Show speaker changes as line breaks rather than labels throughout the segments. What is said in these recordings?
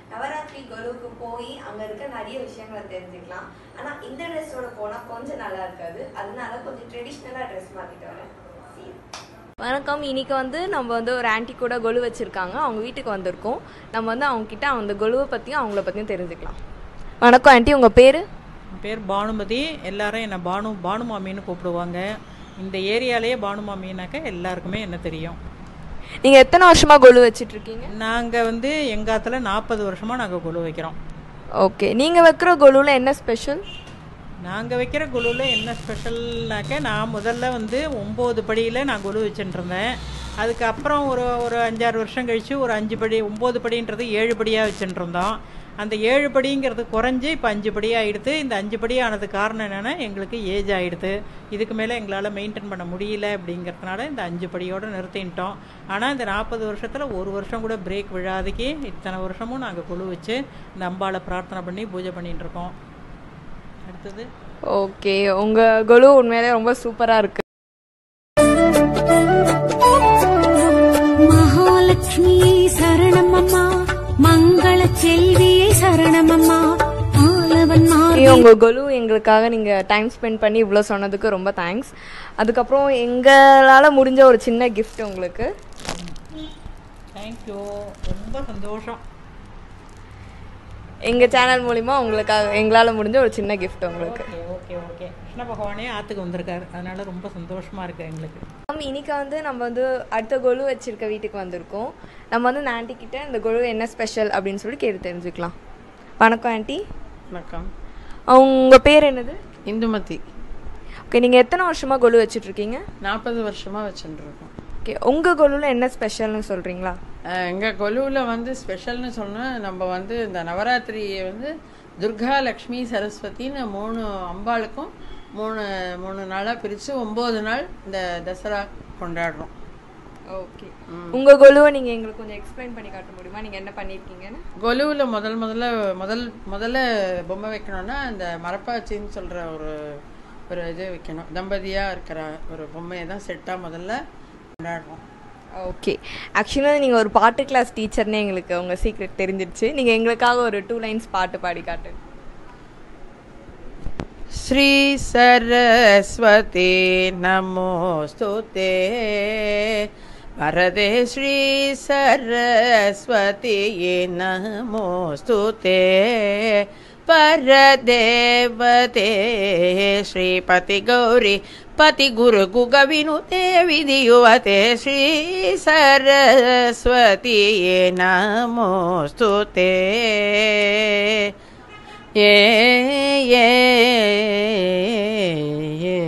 நவராத்திரி கொலுவுக்கு போய் அங்க இருக்க நிறைய விஷயங்களை தெரிஞ்சுக்கலாம் ஆனா இந்த ட்ரெஸ்ஸோட போனா கொஞ்சம் நல்லா இருக்காது அதனால கொஞ்சம் ட்ரெடிஷ்னலா ட்ரெஸ் மாத்திட்டு வரேன் See you.
வணக்கம் இன்னைக்கு வந்து நம்ம வந்து ஒரு ஆன்ட்டி கூட கொலு வச்சுருக்காங்க அவங்க வீட்டுக்கு வந்திருக்கோம் நம்ம வந்து அவங்க கிட்ட அந்த கொலுவை பற்றியும் அவங்கள பற்றியும் தெரிஞ்சுக்கலாம் வணக்கம் ஆன்ட்டி உங்கள் பேர்
என் பேர் பானுமதி எல்லாரும் என்னை பானு பானுமாமின்னு கூப்பிடுவாங்க இந்த ஏரியாலேயே பானுமாமின்னாக்க எல்லாருக்குமே என்ன தெரியும்
நீங்கள் எத்தனை வருஷமாக கொலு வச்சிட்ருக்கீங்க
நாங்கள் வந்து எங்காத்துல நாற்பது வருஷமாக நாங்கள் குழு வைக்கிறோம்
ஓகே நீங்கள் வைக்கிற கொலுவில் என்ன ஸ்பெஷல்
நாங்கள் வைக்கிற குழுவில் என்ன ஸ்பெஷல்னாக்க நான் முதல்ல வந்து ஒம்பது படியில் நான் குழு வச்சுட்டு இருந்தேன் அதுக்கப்புறம் ஒரு ஒரு அஞ்சாறு வருஷம் கழித்து ஒரு அஞ்சு படி ஒம்பது படின்றது ஏழு படியாக வச்சுட்டு இருந்தோம் அந்த ஏழு படிங்கிறது குறைஞ்சி இப்போ அஞ்சு படி ஆகிடுது இந்த அஞ்சு படி ஆனது காரணம் என்னென்னா எங்களுக்கு ஏஜ் ஆகிடுது இதுக்கு மேலே எங்களால் மெயின்டைன் பண்ண முடியல அப்படிங்கிறதுனால இந்த அஞ்சு படியோடு நிறுத்திட்டோம் ஆனால் இந்த நாற்பது வருஷத்தில் ஒரு வருஷம் கூட பிரேக் விழாதுக்கு இத்தனை வருஷமும் நாங்கள் குழு வச்சு இந்த அம்பாளை பிரார்த்தனை பண்ணி பூஜை பண்ணிட்டு இருக்கோம் அடுத்தது
ஓகே உங்கள் கொலு உண்மையிலே ரொம்ப சூப்பராக இருக்குது
மகாலட்சுமியை சரணமம்மா மங்கள செல்வியை சரணமம்மா ஆலவன் மாறி
உங்கள் கொலு எங்களுக்காக நீங்கள் டைம் ஸ்பெண்ட் பண்ணி இவ்வளோ சொன்னதுக்கு ரொம்ப தேங்க்ஸ் அதுக்கப்புறம் எங்களால் முடிஞ்ச ஒரு சின்ன gift உங்களுக்கு
தேங்க்யூ ரொம்ப சந்தோஷம்
எங்கள் சேனல் மூலிமா உங்களுக்காக எங்களால் முடிஞ்ச ஒரு சின்ன gift உங்களுக்கு
ஓகே ஓகே ஓகே கிருஷ்ண பகவானே ஆற்றுக்கு வந்திருக்காரு அதனால ரொம்ப சந்தோஷமா இருக்கு எங்களுக்கு
மேம் இன்னைக்கு வந்து நம்ம வந்து அடுத்த கொலு வச்சிருக்க வீட்டுக்கு வந்திருக்கோம் நம்ம வந்து இந்த ஆன்ட்டி கிட்ட இந்த கொலு என்ன ஸ்பெஷல் அப்படின்னு சொல்லி கேட்டு தெரிஞ்சுக்கலாம் வணக்கம் ஆன்ட்டி
வணக்கம்
உங்கள் பேர் என்னது
இந்துமதி
ஓகே நீங்கள் எத்தனை வருஷமாக கொலு வச்சுட்டு இருக்கீங்க
நாற்பது வருஷமாக வச்சுட்டுருக்கோம்
ஓகே உங்கள் கொலுவில் என்ன ஸ்பெஷல்னு சொல்கிறீங்களா
எங்கள் கொலுவில் வந்து ஸ்பெஷல்னு சொன்னால் நம்ம வந்து இந்த நவராத்திரியை வந்து துர்கா லக்ஷ்மி சரஸ்வதின்னு மூணு அம்பாளுக்கும் மூணு மூணு நாளாக பிரித்து ஒம்பது நாள் இந்த தசரா கொண்டாடுறோம்
ஓகே உங்கள் கொலுவை நீங்கள் எங்களுக்கு கொஞ்சம் எக்ஸ்பிளைன் பண்ணி காட்ட முடியுமா நீங்கள் என்ன பண்ணியிருக்கீங்கன்னு
கொலுவில் முதல் முதல்ல முதல் முதல்ல பொம்மை வைக்கணும்னா இந்த மரப்பாச்சின்னு சொல்கிற ஒரு ஒரு இது வைக்கணும் தம்பதியாக இருக்கிற ஒரு பொம்மையை தான் செட்டாக முதல்ல கொண்டாடுறோம்
ஓகே ஆக்சுவலாக நீங்கள் ஒரு பாட்டு கிளாஸ் டீச்சர்னே எங்களுக்கு உங்கள் சீக்ரெட் தெரிஞ்சிருச்சு நீங்கள் எங்களுக்காக ஒரு டூ லைன்ஸ் பாட்டு பாடி காட்டு
श्री सरस्वती नमोऽस्तु ते वरदे श्री सरस्वती नमोऽस्तु ते परदेवते श्रीपतिगौरी पतिगुरुगुगविनुते विधियुवते श्री सरस्वती नमोऽस्तु ते ஏ ஏ ஏ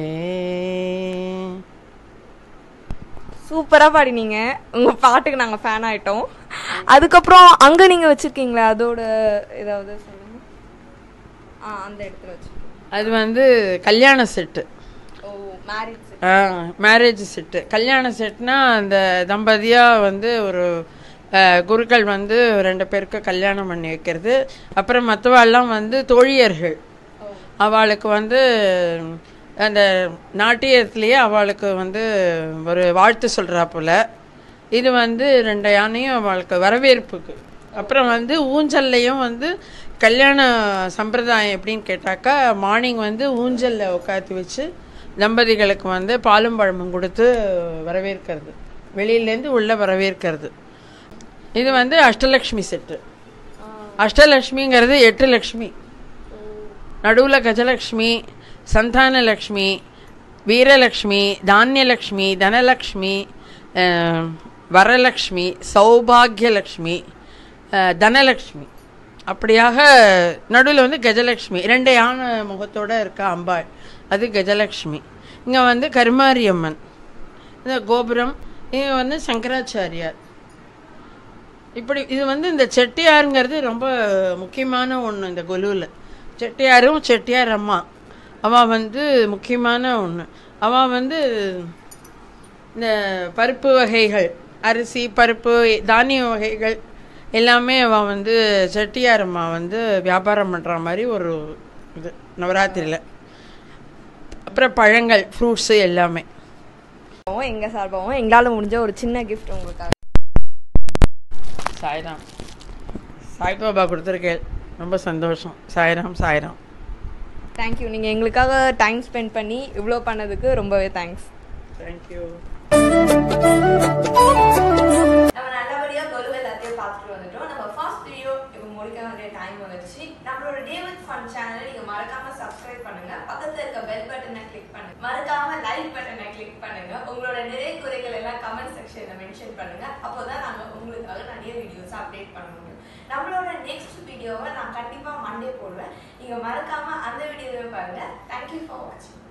சூப்பராக பாடினீங்க உங்கள் பாட்டுக்கு நாங்கள் ஃபேன் ஆகிட்டோம் அதுக்கப்புறம் அங்கே நீங்கள் வச்சுருக்கீங்களா அதோட ஏதாவது சொல்லுங்க ஆ அந்த இடத்துல வச்சுருக்கீங்க
அது வந்து கல்யாண செட்டு
ஓ மேரேஜ்
மேரேஜ் செட்டு கல்யாண செட்னா அந்த தம்பதியாக வந்து ஒரு அஹ், குருக்கள் வந்து ரெண்டு பேருக்கு கல்யாணம் பண்ணி வைக்கிறது அப்புறம் மற்றவாள்லாம் வந்து தோழியர்கள் அவளுக்கு வந்து அந்த நாட்டியத்திலேயே அவளுக்கு வந்து ஒரு வாழ்த்து சொல்கிறா போல இது வந்து ரெண்டு யானையும் அவளுக்கு வரவேற்புக்கு அப்புறம் வந்து ஊஞ்சல்லையும் வந்து கல்யாண சம்பிரதாயம் எப்படின்னு கேட்டாக்கா மார்னிங் வந்து ஊஞ்சலில் உட்காந்து வச்சு தம்பதிகளுக்கு வந்து பாலும் பழமும் கொடுத்து வரவேற்கிறது வெளியிலேருந்து உள்ள வரவேற்கிறது இது வந்து அஷ்டலக்ஷ்மி செட்டு அஷ்டலக்ஷ்மிங்கிறது எட்டு லக்ஷ்மி நடுவில் கஜலக்ஷ்மி சந்தானலக்ஷ்மி வீரலக்ஷ்மி தானியலக்ஷ்மி தனலக்ஷ்மி அஹ், வரலக்ஷ்மி சௌபாகியலக்ஷ்மி அஹ், தனலக்ஷ்மி அப்படியாக நடுவில் வந்து கஜலக்ஷ்மி ரெண்டு யானை முகத்தோட இருக்க அம்பாள் அது கஜலக்ஷ்மி இங்கே வந்து கருமாரியம்மன் இந்த கோபுரம் இது வந்து சங்கராச்சாரியார் இப்படி இது வந்து இந்த செட்டியாருங்கிறது ரொம்ப முக்கியமான ஒன்று இந்த கொலுவில் செட்டியாரும் செட்டியார் அம்மா அவள் வந்து முக்கியமான ஒன்று அவள் வந்து இந்த பருப்பு வகைகள் அரிசி பருப்பு தானிய வகைகள் எல்லாமே அவள் வந்து செட்டியார் அம்மா வந்து வியாபாரம் பண்ணுற மாதிரி ஒரு இது நவராத்திரியில் அப்புறம் பழங்கள் ஃப்ரூட்ஸு எல்லாமே
எங்கள் சார்பாகவும் எங்களால் முடிஞ்ச ஒரு சின்ன கிஃப்ட் உங்களுக்காக
சாய்ராம் சாய்பாபா கொடுத்துருக்கேன் ரொம்ப சந்தோஷம் சாய்ராம் சாய்ராம்
தேங்க்யூ நீங்கள் எங்களுக்காக டைம் ஸ்பெண்ட் பண்ணி இவ்வளோ பண்ணதுக்கு ரொம்பவே தேங்க்ஸ்
தேங்க்யூ
நம்ம நல்லபடியா கொலு எல்லாத்தையும் பார்த்துட்டு வந்துட்டோம் நம்ம ஃபர்ஸ்ட் வீடியோ இப்போ முடிக்க வேண்டிய டைம் வந்துருச்சு நம்மளோட டே வித் ஃபன் சேனலை நீங்க மறக்காம சப்ஸ்கிரைப் பண்ணுங்க பக்கத்துல இருக்க பெல் பட்டனை கிளிக் பண்ணுங்க மறக்காம லைக் பட்டனை கிளிக் பண்ணுங்க உங்களோட நிறை குறைகள் எல்லாம் கமெண்ட் செக்ஷன்ல மென்ஷன் பண்ணுங்க அப்போதான் நாங்க உங்களுக்காக நிறைய வீடியோஸ் அப்டேட் பண்ண முடியும் நம்மளோட நெக்ஸ்ட் வீடியோவை நான் கண்டிப்பா மண்டே போடுவேன் நீங்க மறக்காம அந்த வீடியோவை பாருங்க தேங்க்யூ ஃபார் வாட்சிங்